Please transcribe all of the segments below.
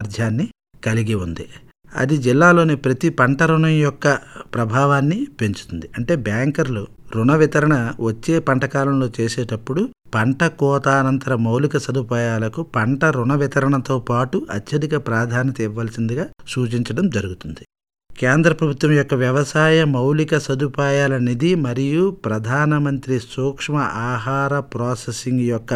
సామర్థ్యాన్ని కలిగి ఉంది అది జిల్లాలోని ప్రతి పంట రుణం యొక్క ప్రభావాన్ని పెంచుతుంది అంటే బ్యాంకర్లు రుణ వితరణ వచ్చే పంట కాలంలో చేసేటప్పుడు పంట కోత అనంతర మౌలిక సదుపాయాలకు పంట రుణ వితరణతో పాటు అత్యధిక ప్రాధాన్యత ఇవ్వాల్సిందిగా సూచించడం జరుగుతుంది కేంద్ర ప్రభుత్వం యొక్క వ్యవసాయ మౌలిక సదుపాయాల నిధి మరియు ప్రధానమంత్రి సూక్ష్మ ఆహార ప్రాసెసింగ్ యొక్క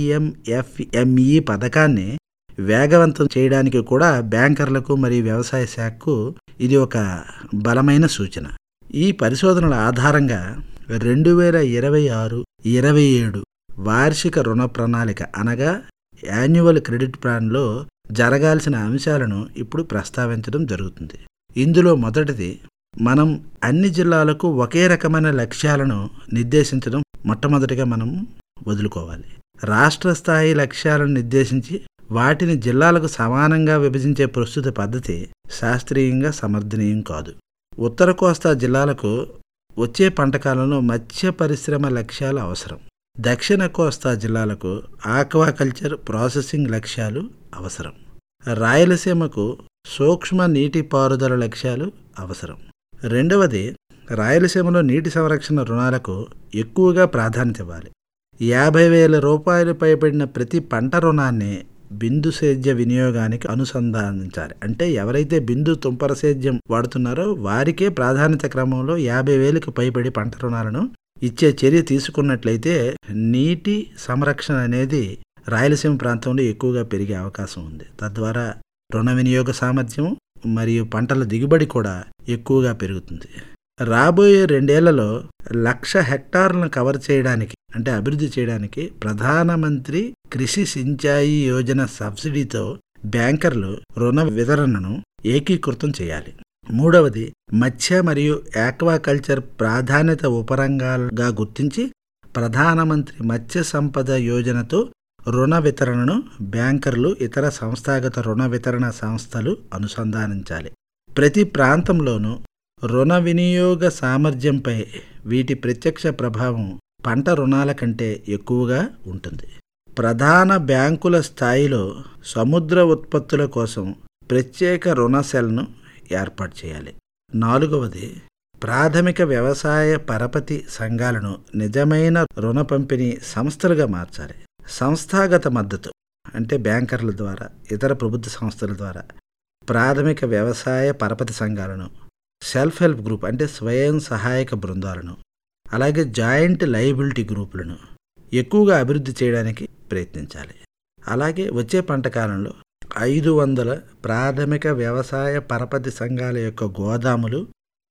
పిఎంఎఫ్ఎంఈ పథకాన్ని వేగవంతం చేయడానికి కూడా బ్యాంకర్లకు మరియు వ్యవసాయ శాఖకు ఇది ఒక బలమైన సూచన ఈ పరిశోధనల ఆధారంగా రెండు వేల ఇరవై ఆరు ఇరవై ఏడు వార్షిక రుణ ప్రణాళిక అనగా యాన్యువల్ క్రెడిట్ ప్లాన్లో జరగాల్సిన అంశాలను ఇప్పుడు ప్రస్తావించడం జరుగుతుంది ఇందులో మొదటిది మనం అన్ని జిల్లాలకు ఒకే రకమైన లక్ష్యాలను నిర్దేశించడం మొట్టమొదటిగా మనం వదులుకోవాలి రాష్ట్ర స్థాయి లక్ష్యాలను నిర్దేశించి వాటిని జిల్లాలకు సమానంగా విభజించే ప్రస్తుత పద్ధతి శాస్త్రీయంగా సమర్థనీయం కాదు ఉత్తర కోస్తా జిల్లాలకు వచ్చే పంట కాలంలో మత్స్య పరిశ్రమ లక్ష్యాలు అవసరం దక్షిణ కోస్తా జిల్లాలకు ఆక్వాకల్చర్ ప్రాసెసింగ్ లక్ష్యాలు అవసరం రాయలసీమకు సూక్ష్మ నీటిపారుదల లక్ష్యాలు అవసరం రెండవది రాయలసీమలో నీటి సంరక్షణ రుణాలకు ఎక్కువగా ప్రాధాన్యత ఇవ్వాలి యాభై వేల రూపాయలు పైబడిన ప్రతి పంట రుణాన్ని బిందు సేద్య వినియోగానికి అనుసంధానించాలి అంటే ఎవరైతే బిందు తుంపర సేద్యం వాడుతున్నారో వారికే ప్రాధాన్యత క్రమంలో యాభై వేలకు పైబడి పంట రుణాలను ఇచ్చే చర్య తీసుకున్నట్లయితే నీటి సంరక్షణ అనేది రాయలసీమ ప్రాంతంలో ఎక్కువగా పెరిగే అవకాశం ఉంది తద్వారా రుణ వినియోగ సామర్థ్యం మరియు పంటల దిగుబడి కూడా ఎక్కువగా పెరుగుతుంది రాబోయే రెండేళ్లలో లక్ష హెక్టార్లను కవర్ చేయడానికి అంటే అభివృద్ధి చేయడానికి ప్రధానమంత్రి కృషి సించాయి యోజన సబ్సిడీతో బ్యాంకర్లు రుణ వితరణను ఏకీకృతం చేయాలి మూడవది మత్స్య మరియు ఆక్వాకల్చర్ ప్రాధాన్యత ఉపరంగాలుగా గుర్తించి ప్రధానమంత్రి మత్స్య సంపద యోజనతో రుణ వితరణను బ్యాంకర్లు ఇతర సంస్థాగత రుణ వితరణ సంస్థలు అనుసంధానించాలి ప్రతి ప్రాంతంలోనూ రుణ వినియోగ సామర్థ్యంపై వీటి ప్రత్యక్ష ప్రభావం పంట రుణాల కంటే ఎక్కువగా ఉంటుంది ప్రధాన బ్యాంకుల స్థాయిలో సముద్ర ఉత్పత్తుల కోసం ప్రత్యేక రుణ సెల్ను ఏర్పాటు చేయాలి నాలుగవది ప్రాథమిక వ్యవసాయ పరపతి సంఘాలను నిజమైన రుణ పంపిణీ సంస్థలుగా మార్చాలి సంస్థాగత మద్దతు అంటే బ్యాంకర్ల ద్వారా ఇతర ప్రభుత్వ సంస్థల ద్వారా ప్రాథమిక వ్యవసాయ పరపతి సంఘాలను సెల్ఫ్ హెల్ప్ గ్రూప్ అంటే స్వయం సహాయక బృందాలను అలాగే జాయింట్ లయబిలిటీ గ్రూపులను ఎక్కువగా అభివృద్ధి చేయడానికి ప్రయత్నించాలి అలాగే వచ్చే పంట కాలంలో ఐదు వందల ప్రాథమిక వ్యవసాయ పరపతి సంఘాల యొక్క గోదాములు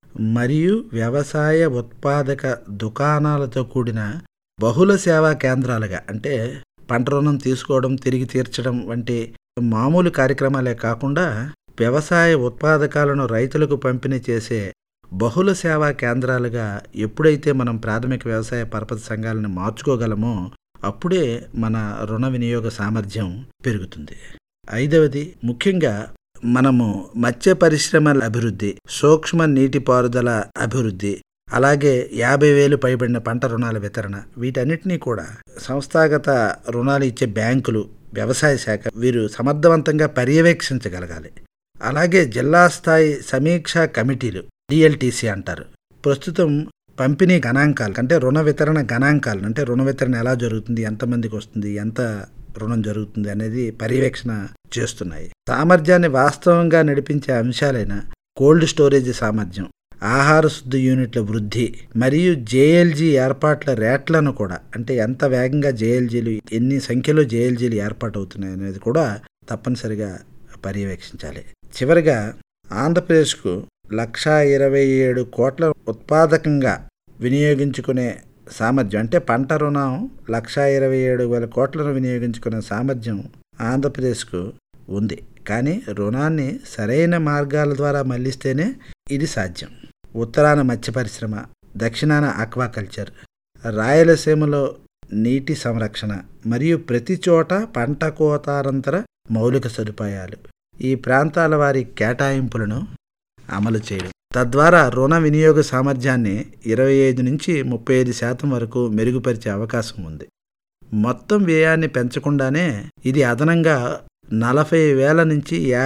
మరియు వ్యవసాయ ఉత్పాదక దుకాణాలతో కూడిన బహుళ సేవా కేంద్రాలుగా అంటే పంట రుణం తీసుకోవడం తిరిగి తీర్చడం వంటి మామూలు కార్యక్రమాలే కాకుండా వ్యవసాయ ఉత్పాదకాలను రైతులకు పంపిణీ చేసే బహుళ సేవా కేంద్రాలుగా ఎప్పుడైతే మనం ప్రాథమిక వ్యవసాయ పరపతి సంఘాలను మార్చుకోగలమో అప్పుడే మన రుణ వినియోగ సామర్థ్యం పెరుగుతుంది ఐదవది ముఖ్యంగా మనము మత్స్య పరిశ్రమల అభివృద్ధి సూక్ష్మ నీటిపారుదల అభివృద్ధి అలాగే యాభై వేలు పైబడిన పంట రుణాల వితరణ వీటన్నిటినీ కూడా సంస్థాగత రుణాలు ఇచ్చే బ్యాంకులు వ్యవసాయ శాఖ వీరు సమర్థవంతంగా పర్యవేక్షించగలగాలి అలాగే జిల్లా స్థాయి సమీక్షా కమిటీలు డిఎల్టీసీ అంటారు ప్రస్తుతం పంపిణీ గణాంకాలు అంటే రుణ వితరణ గణాంకాలు అంటే రుణ వితరణ ఎలా జరుగుతుంది ఎంతమందికి వస్తుంది ఎంత రుణం జరుగుతుంది అనేది పర్యవేక్షణ చేస్తున్నాయి సామర్థ్యాన్ని వాస్తవంగా నడిపించే అంశాలైన కోల్డ్ స్టోరేజ్ సామర్థ్యం ఆహార శుద్ధి యూనిట్ల వృద్ధి మరియు జేఎల్జీ ఏర్పాట్ల రేట్లను కూడా అంటే ఎంత వేగంగా జేఎల్జీలు ఎన్ని సంఖ్యలో జేఎల్జీలు ఏర్పాటు అవుతున్నాయి అనేది కూడా తప్పనిసరిగా పర్యవేక్షించాలి చివరిగా ఆంధ్రప్రదేశ్కు లక్షా ఇరవై ఏడు కోట్ల ఉత్పాదకంగా వినియోగించుకునే సామర్థ్యం అంటే పంట రుణం లక్షా ఇరవై ఏడు వేల కోట్లను వినియోగించుకునే సామర్థ్యం ఆంధ్రప్రదేశ్కు ఉంది కానీ రుణాన్ని సరైన మార్గాల ద్వారా మళ్లిస్తేనే ఇది సాధ్యం ఉత్తరాన మత్స్య పరిశ్రమ దక్షిణాన ఆక్వాకల్చర్ రాయలసీమలో నీటి సంరక్షణ మరియు ప్రతి చోట పంట కోతానంతర మౌలిక సదుపాయాలు ఈ ప్రాంతాల వారి కేటాయింపులను అమలు చేయడం తద్వారా రుణ వినియోగ సామర్థ్యాన్ని ఇరవై ఐదు నుంచి ముప్పై ఐదు శాతం వరకు మెరుగుపరిచే అవకాశం ఉంది మొత్తం వ్యయాన్ని పెంచకుండానే ఇది అదనంగా నలభై వేల నుంచి